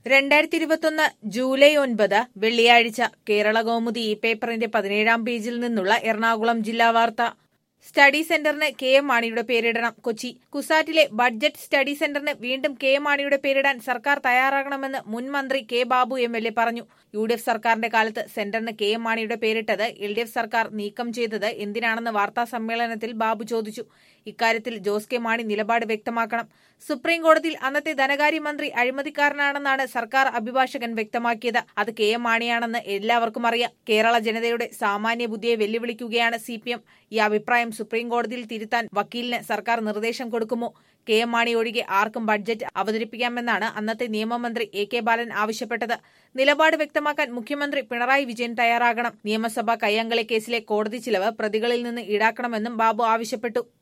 രണ്ടായിരത്തി ഇരുപത്തൊന്ന് ജൂലൈ ഒൻപത് വെള്ളിയാഴ്ച കേരള കൗമുദി ഈ പേപ്പറിന്റെ പതിനേഴാം പേജിൽ നിന്നുള്ള എറണാകുളം ജില്ലാ വാർത്ത സ്റ്റഡി സെന്ററിന് കെ എം മാണിയുടെ പേരിടണം കൊച്ചി കുസാറ്റിലെ ബഡ്ജറ്റ് സ്റ്റഡി സെന്ററിന് വീണ്ടും കെ എം മാണിയുടെ പേരിടാൻ സർക്കാർ തയ്യാറാകണമെന്ന് മുൻ മന്ത്രി K Babu M L A പറഞ്ഞു യു ഡി എഫ് സർക്കാരിന്റെ കാലത്ത് സെന്ററിന് കെ എം മാണിയുടെ പേരിട്ടത് എൽ ഡി എഫ് സർക്കാർ നീക്കം ചെയ്തത് എന്തിനാണെന്ന് വാർത്താ സമ്മേളനത്തിൽ ബാബു ചോദിച്ചു ഇക്കാര്യത്തിൽ ജോസ് കെ മാണി നിലപാട് വ്യക്തമാക്കണം സുപ്രീം കോടതിയിൽ അന്നത്തെ ധനകാര്യമന്ത്രി അഴിമതിക്കാരനാണെന്നാണ് സർക്കാർ അഭിഭാഷകൻ വ്യക്തമാക്കിയത് അത് കെ എം മാണിയാണെന്ന് എല്ലാവർക്കും അറിയാം കേരള ജനതയുടെ സാമാന്യ ബുദ്ധിയെ വെല്ലുവിളിക്കുകയാണ് സി പി എം ഈ അഭിപ്രായം സുപ്രീം കോടതിയിൽ തിരുത്താൻ വക്കീലിന് സർക്കാർ നിർദ്ദേശം കൊടുക്കുമോ കെ എം മാണി ഒഴികെ ആർക്കും ബഡ്ജറ്റ് അവതരിപ്പിക്കാമെന്നാണ് അന്നത്തെ നിയമമന്ത്രി എ കെ ബാലൻ ആവശ്യപ്പെട്ടത് നിലപാട് വ്യക്തമാക്കാൻ മുഖ്യമന്ത്രി പിണറായി വിജയൻ തയ്യാറാകണം നിയമസഭാ കയ്യാങ്കളി കേസിലെ കോടതി ചിലവ് പ്രതികളിൽ നിന്ന് ഈടാക്കണമെന്നും ബാബു ആവശ്യപ്പെട്ടു